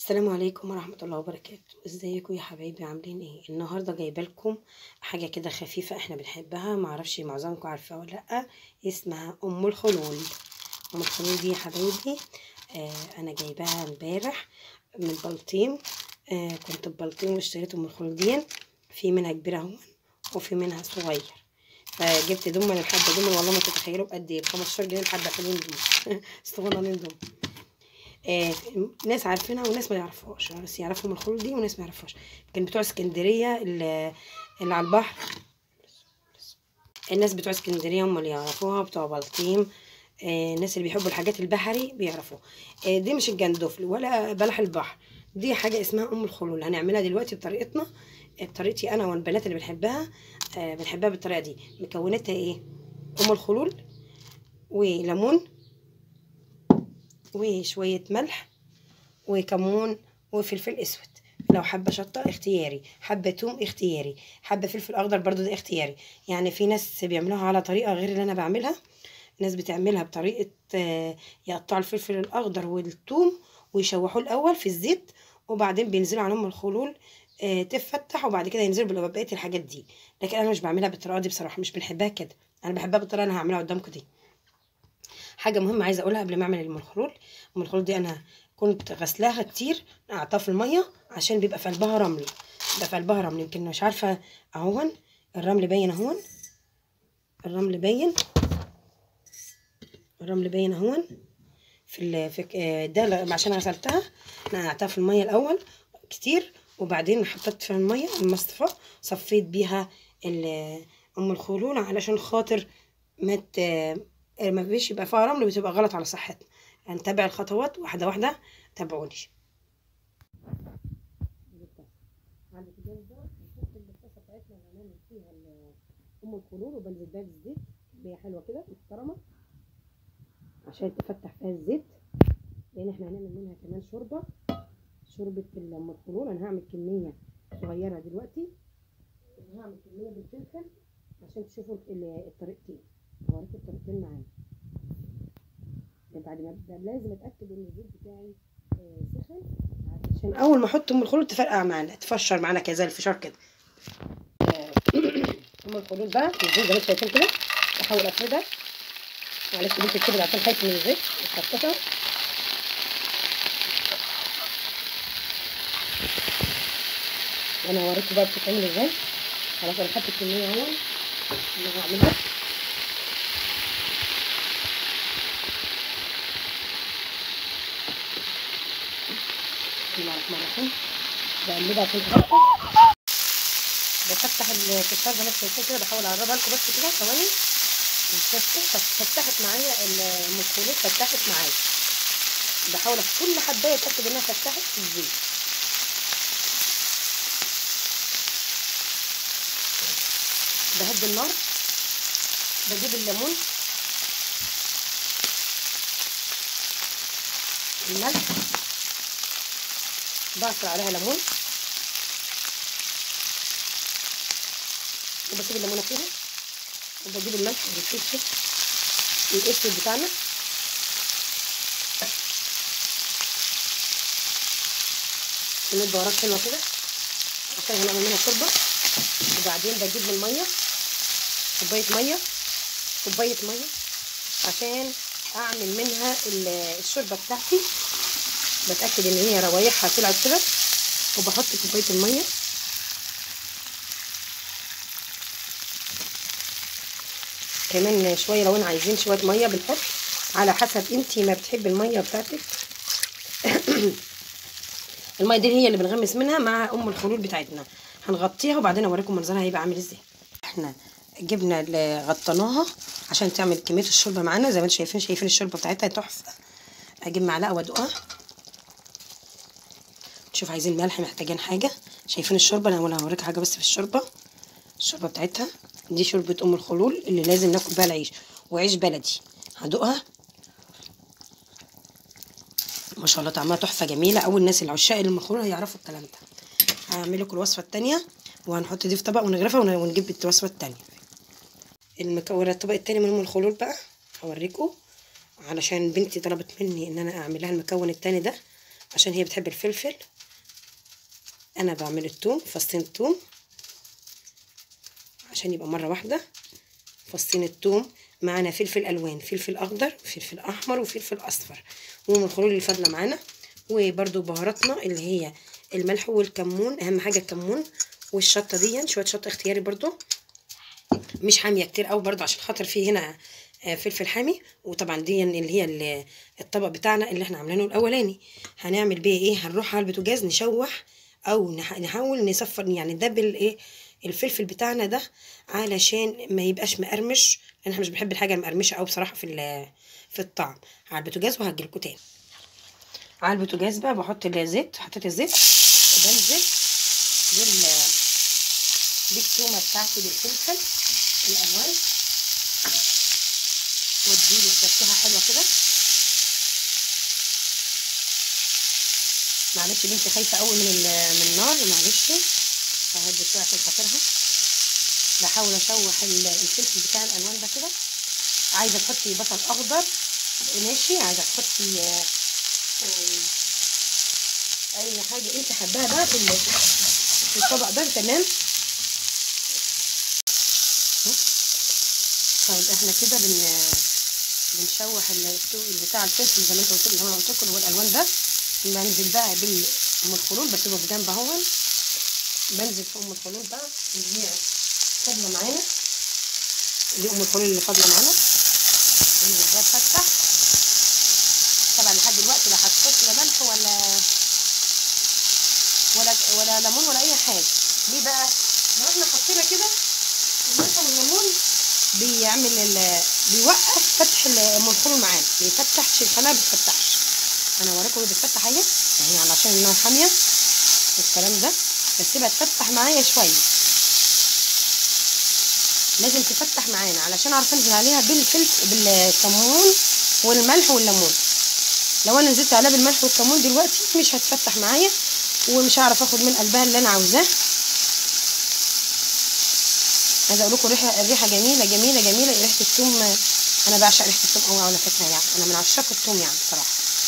السلام عليكم ورحمة الله وبركاته ازيكم يا حبايبي عاملين ايه النهاردة جايبه لكم حاجة كده خفيفة احنا بنحبها معرفش معظمكم عارفاها ولا لأ اسمها ام الخلول ام الخلول دي يا حبايبي آه انا جايباها امبارح من بلطيم آه كنت ببلطيم واشتريت ام الخلول دي في منها كبيرة اهو وفي منها صغير فجبت دمن الحبة دمن والله ما تتخيلوا بقد ايه ب 15 جنيه الحبة حلوين دول صغننين دول آه ناس عارفينها وناس ما يعرفوهاش بس يعرفوا من الخلول دي وناس ما يعرفوهاش كان بتوع اسكندريه اللي, اللي على البحر الناس بتوع اسكندريه هم اللي يعرفوها بتوع بلطيم آه الناس اللي بيحبوا الحاجات البحري بيعرفوها آه دي مش الجندفل ولا بلح البحر دي حاجه اسمها ام الخلول هنعملها دلوقتي بطريقتنا بطريقتي انا والبنات اللي بنحبها آه بنحبها بالطريقه دي مكوناتها ايه ام الخلول وليمون وشوية ملح وكمون وفلفل اسود لو حابة شطة اختياري حابة توم اختياري حابة فلفل اخضر برضو ده اختياري يعني في ناس بيعملوها على طريقة غير اللي انا بعملها ناس بتعملها بطريقة يقطعوا الفلفل الاخضر والثوم ويشوحوه الاول في الزيت وبعدين بينزلوا عليهم الخلول تفتح وبعد كده ينزلوا بقيه الحاجات دي لكن انا مش بعملها بالطريقه دي بصراحه مش بنحبها كده انا بحبها بالطريقه اللي انا هعملها قدامكم دي حاجه مهمه عايزه اقولها قبل ما اعمل ام الخلول ام الخلول دي انا كنت غسلاها كتير قعدتها في الميه عشان بيبقى في قلبها رمل بيبقى في قلبها رمل يمكن مش عارفه اهون الرمل باين اهون الرمل باين الرمل باين اهون في ال في ده عشان غسلتها انا قعدتها في الميه الاول كتير وبعدين حطيت في الميه المصفى صفيت بيها ام الخلول علشان خاطر ما ما بيش يبقى فيها رمل بتبقى غلط على صحتنا هنتابع يعني الخطوات واحده واحده تابعوني عند الجهاز ده نحط الطاسه بتاعتنا اللي هنعمل فيها ام الخلول وبنزل بيها بالزيت هي حلوه كده محترمه عشان تفتح فيها الزيت لان احنا هنعمل منها كمان شوربه شوربه ام الخلول انا هعمل كميه صغيره دلوقتي هعمل كميه بالفلفل عشان تشوفوا الطريقتين هوريكم الطريقتين معايا بعد ما ابدا لازم اتاكد ان الزيت بتاعي سخن عشان اول ما احط ام الخلول تفرقع معانا تفشر معانا كده زي الفشار كده ام الخلول بقى الزيت زي ما انتم شايفين كده بحاول افردها معلش بنت الكبد عشان خايف من الزيت اتحطتها وانا هوريكم بقى بتتعمل ازاي خلاص انا خدت الكميه اهو اللي هعملها بسم الله الرحمن الرحيم بقلبها في الغطا بفتح الفشار زي ما انتم شايفين كده بحاول اقربها لكم بس كده ثواني فتحت معايا ام الخلول فتحت معايا بحاول في كل حبايه اتاكد انها فتحت في الزيت بهدي النار بجيب الليمون الملح بعصر عليها ليمون وبسيب الليمونه فيها وبجيب الملح والفلفل الاسود بتاعنا شويه بهارات حلوه كده عشان هنعمل منها شوربه وبعدين بجيب من الميه كوبايه ميه كوبايه ميه عشان اعمل منها الشوربه بتاعتي بتاكد ان هي روايحها طلعت كده وبحط كوبايه الميه كمان شويه لو انا عايزين شويه ميه بنحط على حسب انتي ما بتحبي الميه بتاعتك الميه دي هي اللي بنغمس منها مع ام الخلول بتاعتنا هنغطيها وبعدين اوريكم منظرها هيبقى عامل ازاي احنا جبنا غطيناها عشان تعمل كميه الشوربه معانا زي ما انتم شايفين شايفين الشوربه بتاعتها تحفه اجيب معلقه وادوقها نشوف عايزين ملح محتاجين حاجه شايفين الشوربه انا ولا هوريك حاجه بس في الشوربه الشوربه بتاعتها دي شوربه ام الخلول اللي لازم ناكل بيها العيش وعيش بلدي هدوقها ما شاء الله طعمها تحفه جميله اول الناس العشاق لام الخلول هيعرفوا الكلام ده هعمل لكم الوصفه الثانيه وهنحط دي في طبق ونغرفها ونجيب الوصفه الثانيه المكونات الطبق الثاني من ام الخلول بقى هوريكم علشان بنتي طلبت مني ان انا اعمل لها المكون الثاني ده عشان هي بتحب الفلفل انا بعمل التوم فصين التوم عشان يبقى مره واحده فصين التوم معانا فلفل الوان فلفل اخضر فلفل احمر وفلفل اصفر ومن الخلول اللي فاضله معانا وبرده بهاراتنا اللي هي الملح والكمون اهم حاجه الكمون والشطه دي شويه شطه اختياري برده مش حاميه كتير قوي برده عشان خاطر فيه هنا آه، فلفل حامي وطبعا دي اللي هي ال- الطبق بتاعنا اللي احنا عاملينه الاولاني هنعمل بيه ايه هنروح على البوتاجاز نشوح او نح- نحاول نصفر يعني ندبل ايه الفلفل بتاعنا ده علشان ما يبقاش مقرمش لان احنا مش بنحب الحاجه المقرمشه قوي بصراحه في ال- في الطعم على البوتاجاز وهجيلكوا تاني على البوتاجاز بقى بحط الزيت حطيت الزيت وبنزل بال بالتومه بتاعتي بالفلفل الالوان واديله تشويحه حلوه كده معلش بنتي خايفه قوي من ال- من النار معلش ههدي شويه عشان خاطرها بحاول اشوح ال- الفلفل بتاع الالوان ده كده عايزه تحطي بصل اخضر ماشي عايزه تحطي آه، آه، اي حاجه انت حباها بقى في ال- في الطبق ده تمام طيب احنا كده بن بنشوح السوق بتاع الفلفل زي ما انت قلت لي اللي هو قلت لكم اللي هو الالوان ده بنزل بقى بالام الخلول بسيبه في جنب اهو بنزل في ام الخلول بقى اللي هي فاضله معانا دي ام الخلول اللي فاضله معانا بنزل بقى تفتح طبعا لحد دلوقتي لا حطيت لا ملح ولا ولا ولا ليمون ولا اي حاجه ليه بقى لو احنا حطينا كده الملح والليمون بيعمل ال... بيوقف فتح ال- ام الخلول معانا بيفتحش القناه ما بتفتحش انا هوريكم وهي بتفتح اهي اهي علشان النار حاميه والكلام ده بسيبها تفتح معايا شويه لازم تفتح معانا علشان اعرف انزل عليها بالفلفل بالكمون والملح والليمون لو انا نزلت عليها بالملح والكمون دلوقتي مش هتفتح معايا ومش هعرف اخد من قلبها اللي انا عاوزاه عايزه اقول لكم ريحه الريحه جميله جميله جميله ريحه الثوم انا بعشق ريحه الثوم قوي على فكره يعني انا من عشاق الثوم يعني بصراحه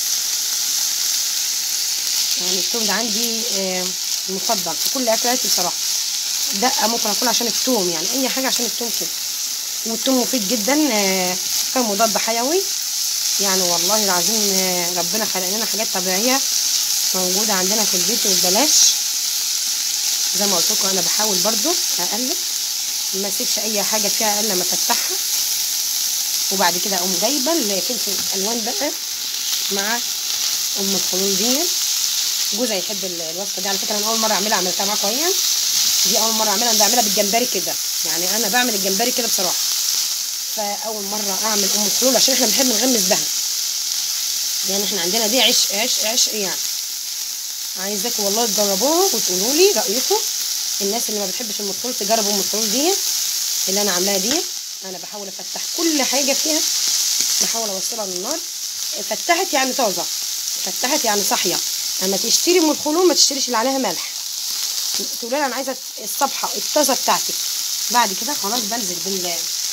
يعني الثوم ده عندي آه، المفضل في كل اكلاتي بصراحه دقه ممكن اكل عشان الثوم يعني اي حاجه عشان الثوم كده والثوم مفيد جدا آه، كمضاد حيوي يعني والله العظيم آه، ربنا خلق لنا حاجات طبيعيه موجوده عندنا في البيت وببلاش زي ما قلت لكم انا بحاول برضو اقلب ما اسيبش اي حاجه فيها الا ما افتحها وبعد كده اقوم جايبه الفلفل الالوان بقى مع ام الخلول دي جوزي يحب ال- الوصفه دي على فكره انا اول مره اعملها عملتها معاكم اهي دي اول مره اعملها انا بعملها بالجمبري كده يعني انا بعمل الجمبري كده بصراحه فاول مره اعمل ام الخلول عشان احنا بنحب نغمس بها يعني احنا عندنا دي عشق عشق عشق يعني عايزاكم والله تجربوها وتقولوا لي رايكم الناس اللي ما بتحبش ام الخلول تجربوا ام الخلول دي اللي انا عاملاها دي انا بحاول افتح كل حاجه فيها بحاول اوصلها للنار فتحت يعني طازه فتحت يعني صاحيه اما تشتري ام الخلول ما تشتريش اللي عليها ملح تقول لها انا عايزه الصبحه الطازه بتاعتك بعد كده خلاص بنزل بال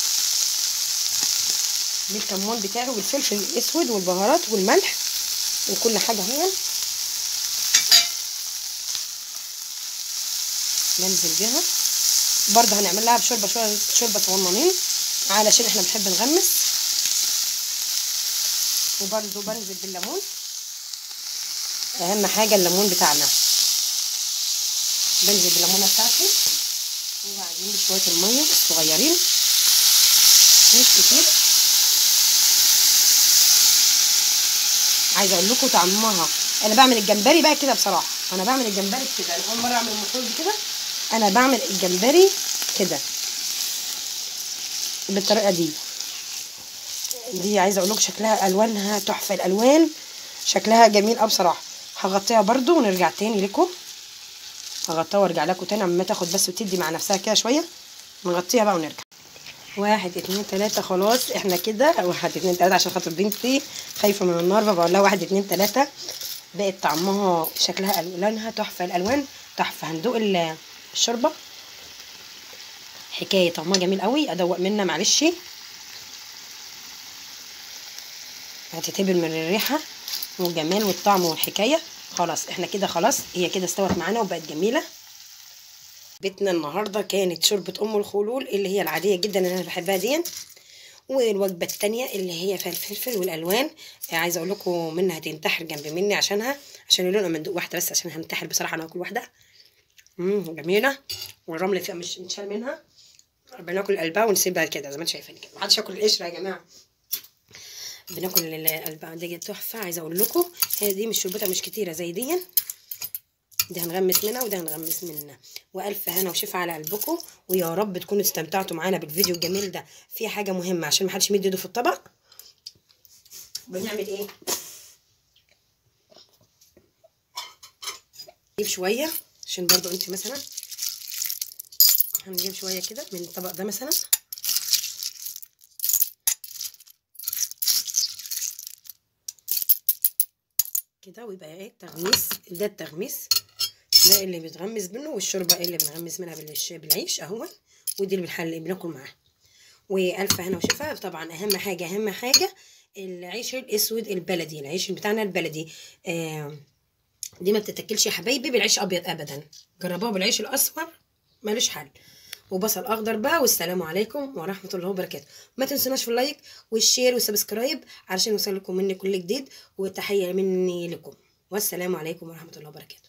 بالكمون بتاعي والفلفل الاسود والبهارات والملح وكل حاجه هي ننزل بيها برضه هنعمل لها بشوربه شويه شوربه صغننين علشان احنا بنحب نغمس وبرضه بنزل بالليمون اهم حاجه الليمون بتاعنا بنزل بالليمونه بتاعتي وبعدين بشويه الميه الصغيرين مش كتير عايزه اقول لكم طعمها انا بعمل الجمبري بقى كده بصراحه انا بعمل الجمبري كده انا اول مره اعمل المفروض كده انا بعمل الجمبري كده بالطريقه دي دي عايزه اقول لكم شكلها الوانها تحفه الالوان شكلها جميل قوي بصراحه هغطيها برضو ونرجع تاني لكم هغطيها وارجع لكم تاني اما تاخد بس وتدي مع نفسها كده شويه نغطيها بقى ونرجع واحد اتنين تلاتة خلاص احنا كده واحد اتنين تلاتة عشان خاطر بنتي خايفة من النار فبقول لها واحد اتنين تلاتة بقت طعمها شكلها الوانها تحفة الالوان تحفة هندوق ال- الشوربة حكاية طعمها جميل قوي ادوق منها معلش هتتبل من الريحة والجمال والطعم والحكاية خلاص احنا كده خلاص هي كده استوت معانا وبقت جميله بيتنا النهارده كانت شوربه ام الخلول اللي هي العاديه جدا اللي انا بحبها دي والوجبه التانية اللي هي فيها الفلفل والالوان عايزه اقول لكم منها هتنتحر جنب مني عشانها عشان يقولوا لنا ندوق واحده بس عشان هنتحر بصراحه انا هاكل واحده امم جميله والرمل فيها مش نشال منها بناكل قلبها ونسيبها كده زي ما انت شايفين كده محدش ياكل القشره يا جماعه بناكل القلبها دي تحفه عايزه اقول لكم هي دي مش شربتها مش كتيره زي دي دي هنغمس منها وده هنغمس منها والف هنا وشفا على قلبكم ويا رب تكونوا استمتعتوا معانا بالفيديو الجميل ده في حاجه مهمه عشان محدش يمد ايده في الطبق بنعمل ايه نجيب شويه عشان برضو انت مثلا هنجيب شويه كده من الطبق ده مثلا كده ويبقى ايه تغميس ده التغميس ده اللي بتغمس منه والشوربه اللي بنغمس منها بالعيش اهو ودي اللي بنحل بناكل معاها والف هنا وشفا طبعا اهم حاجه اهم حاجه العيش الاسود البلدي العيش بتاعنا البلدي آه دي ما بتتاكلش يا حبايبي بالعيش ابيض ابدا جربوها بالعيش الاصفر ملوش حل وبصل اخضر بقى والسلام عليكم ورحمه الله وبركاته ما تنسوناش في اللايك والشير والسبسكرايب علشان يوصل لكم مني كل جديد وتحيه مني لكم والسلام عليكم ورحمه الله وبركاته